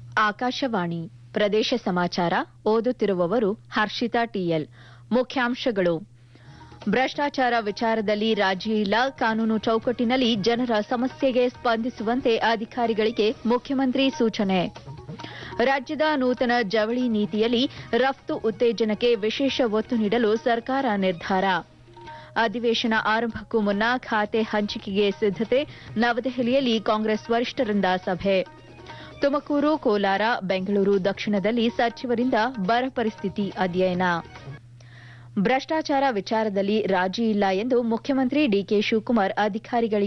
ಆಕಾಶವಾಣಿ ಪ್ರದೇಶ ಸಮಾಚಾರ ಓದುತ್ತಿರುವವರು ಹರ್ಷಿತಾ ಟಿಎಲ್ ಮುಖ್ಯಾಂಶಗಳು ಭ್ರಷ್ಟಾಚಾರ ವಿಚಾರದಲ್ಲಿ ರಾಜಿ ಇಲ್ಲ ಕಾನೂನು ಚೌಕಟ್ಟಿನಲ್ಲಿ ಜನರ ಸಮಸ್ಯೆಗೆ ಸ್ಪಂದಿಸುವಂತೆ ಅಧಿಕಾರಿಗಳಿಗೆ ಮುಖ್ಯಮಂತ್ರಿ ಸೂಚನೆ ರಾಜ್ಯದ ನೂತನ ಜವಳಿ ನೀತಿಯಲ್ಲಿ ರಫ್ತು ಉತ್ತೇಜನಕ್ಕೆ ವಿಶೇಷ ಒತ್ತು ನೀಡಲು ಸರ್ಕಾರ ನಿರ್ಧಾರ ಅಧಿವೇಶನ ಆರಂಭಕ್ಕೂ ಮುನ್ನ ಖಾತೆ ಹಂಚಿಕೆಗೆ ಸಿದ್ದತೆ ನವದೆಹಲಿಯಲ್ಲಿ ಕಾಂಗ್ರೆಸ್ ವರಿಷ್ಠರಿಂದ ಸಭೆ ತುಮಕೂರು ಕೋಲಾರ ಬೆಂಗಳೂರು ದಕ್ಷಿಣದಲ್ಲಿ ಸಚಿವರಿಂದ ಬರ ಪರಿಸ್ಥಿತಿ ಅಧ್ಯಯನ ಭ್ರಷ್ಟಾಚಾರ ವಿಚಾರದಲ್ಲಿ ರಾಜಿ ಇಲ್ಲ ಎಂದು ಮುಖ್ಯಮಂತ್ರಿ ಡಿಕೆ ಶಿವಕುಮಾರ್ ಅಧಿಕಾರಿಗಳಿಗೆ